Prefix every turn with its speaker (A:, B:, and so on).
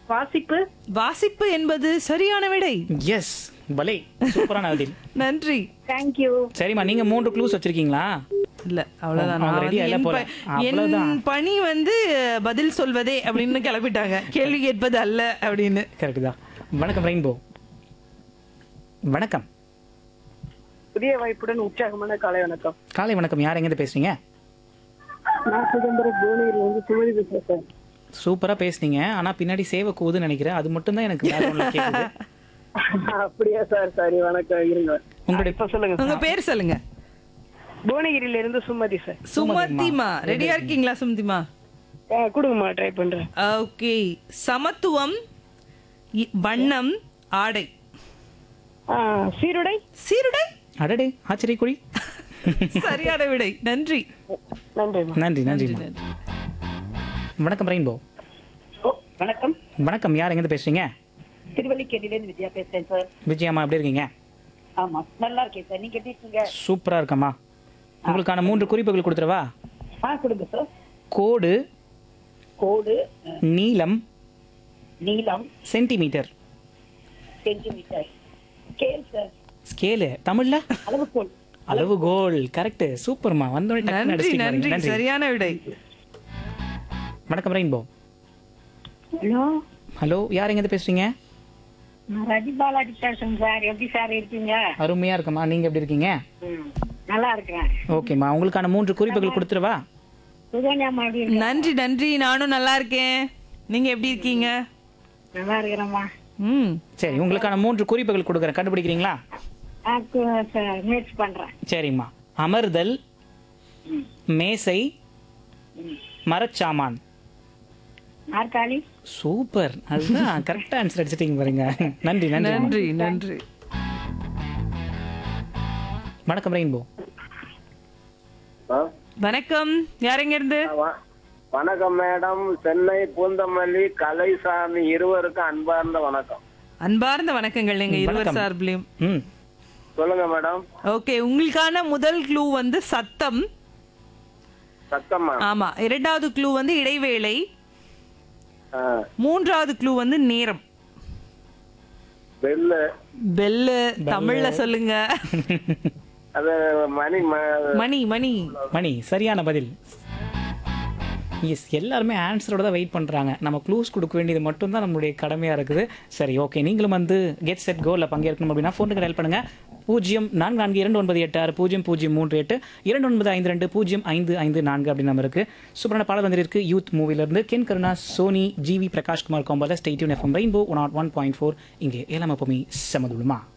A: வாசிப்பு
B: வாசிப்பு என்பது சரியான விடை
C: எஸ் பலே சூப்பரான பதில்
B: நன்றி
A: தேங்க்யூ
C: சரிம்மா நீங்க மூன்று க்ளூஸ் வச்சிருக்கீங்களா
B: இல்ல அவ்வளவுதான்
C: அவங்க
B: நான்
C: ready
B: வந்து
C: ஆ இல்ல
B: என்
C: போல.
B: ப- என்
C: அவ்வளவுதான்.
B: பணி வந்து பதில் சொல்வதே அப்படின்னு கிளப்பிட்டாங்க கேள்வி கேட்பது அல்ல அப்படின்னு
C: கரெக்ட் தான் வணக்கம் ரெயின்போ வணக்கம்
A: புதிய வாய்ப்புடன் உற்சாகமான காலை வணக்கம்
C: காலை வணக்கம் யார் எங்கேருந்து பேசுறீங்க
A: நான் சிதம்பரம் புவனகிரில இருந்து சுமதி பேசுறேன் சார்
C: சூப்பரா பேசுனீங்க ஆனா பின்னாடி சேவை கூதுன்னு நினைக்கிறேன் அது மட்டும் தான் எனக்கு background ல கேக்குது
A: அப்படியா சார் சரி வணக்கம் இருங்க
C: உங்களுடைய
A: இப்ப சொல்லுங்க
B: உங்க பேர் சொல்லுங்க
A: புவனகிரியில இருந்து சுமதி சார்
B: சுமதிமா ரெடியா இருக்கீங்களா சுமதிமா
A: ஆ, கொடுங்கம்மா ட்ரை பண்றேன்
B: ஓகே சமத்துவம் இ- வண்ணம் ஆடை
A: ஆ, சீருடை
B: சீருடை
C: அடடே ஆச்சரிய குழி
B: சரியான விடை நன்றி
A: நன்றிம்மா
C: நன்றி நன்றி வணக்கம் ரெயின்போ
A: ஓ, வணக்கம்
C: வணக்கம் யார் எங்கேருந்து பேசுறீங்க
A: திருவள்ளிக்கேணில இருந்து வித்யா பேசுறேன் சார்
C: விஜயம்மா எப்படி இருக்கீங்க
A: ஆமா நல்லா இருக்கேன் சார் நீங்க எப்படி இருக்கீங்க
C: சூப்பரா இருக்கம்மா உங்களுக்கான மூன்று குறிப்புகள் கொடுத்துருவா
A: ஆ கொடுங்க சார்
C: கோடு
A: கோடு
C: நீளம்
A: நீளம்
C: centimetre
A: centimetre scale sir
C: scale தமிழ்ல
A: அளவுகோல்
C: அளவுகோல் கரெக்ட் சூப்பர்மா வந்தோடனே டக்குன்னு
B: நன்றி
C: அடிச்சிட்டீங்க
B: நன்றி
C: பாருங்க. நன்றி
B: சரியான விடை
C: வணக்கம் ரெயின்போ
A: ஹலோ
C: ஹலோ யார் எங்கேருந்து பேசுறீங்க
A: நான் ரஜி பாலாஜி பேசுறேன் சார் எப்படி சார் இருக்கீங்க
C: அருமையா இருக்கம்மா நீங்க எப்படி இருக்கீங்க
A: ம், நல்லா இருக்கிறேன்
C: ஓகேம்மா உங்களுக்கான மூன்று குறிப்புகள் கொடுத்துருவா
A: சுகன்யா எப்படி இருக்கீங்க?
B: நன்றி நன்றி நானும் நல்லா இருக்கேன் நீங்க எப்படி இருக்கீங்க
A: நல்லா இருக்கிறேம்மா
B: ம்
C: சரி உங்களுக்கான மூன்று குறிப்புகள் கொடுக்குறேன் கண்டுபிடிக்கிறீங்களா
A: ஆ, கு- ச- முயற்சி பண்றேன்
C: சரிம்மா அமர்தல் மேசை மரச்சாமான்
A: நாற்காலி
C: சூப்பர் அதுதான் கரெக்டா ஆன்சர் அடிச்சிட்டீங்க பாருங்க நன்றி நன்றி
B: நன்றி நன்றி
C: வணக்கம் ரெயின்போ
B: வணக்கம் யார் எங்க இருந்து
D: வ- வணக்கம் மேடம் சென்னை பூந்தமல்லி கலைசாமி இருவருக்கும் அன்பார்ந்த வணக்கம்
B: அன்பார்ந்த வணக்கங்கள் எங்க இருவர்
C: வணக்கம்.
B: சார்பிலையும்
C: ம்
D: சொல்லுங்க மேடம்
B: ஓகே உங்களுக்கான முதல் க்ளூ வந்து சத்தம்
D: சத்தம்மா
B: ஆமா இரண்டாவது க்ளூ வந்து இடைவேளை
D: ஆ,
B: மூன்றாவது க்ளூ வந்து நேரம்
D: பெல்லு
B: பெல்லு தமிழ்ல சொல்லுங்க
D: அது மணி ம-
B: மணி மணி
C: மணி சரியான பதில் எஸ் எல்லாருமே ஆன்சரோட தான் வெயிட் பண்ணுறாங்க நம்ம க்ளூஸ் கொடுக்க வேண்டியது மட்டும்தான் நம்மளுடைய கடமையாக இருக்குது சரி ஓகே நீங்களும் வந்து கெட் செட் கோலில் பங்கேற்கணும் அப்படின்னா ஃபோனுக்கு டயல் பண்ணுங்கள் பூஜ்ஜியம் நான்கு நான்கு இரண்டு ஒன்பது எட்டு ஆறு பூஜ்ஜியம் பூஜ்ஜியம் மூன்று எட்டு இரண்டு ஒன்பது ஐந்து ரெண்டு பூஜ்ஜியம் ஐந்து ஐந்து நான்கு அப்படின்னு நம்ம இருக்குது சூப்பரான பாடல் வந்திருக்கு யூத் மூவிலேருந்து கென் கருணா சோனி ஜிவி பிரகாஷ்குமார் காம்போல stay tuned FM Rainbow one nought one point four இங்கே ஏழாம பொமி செமதுளுமா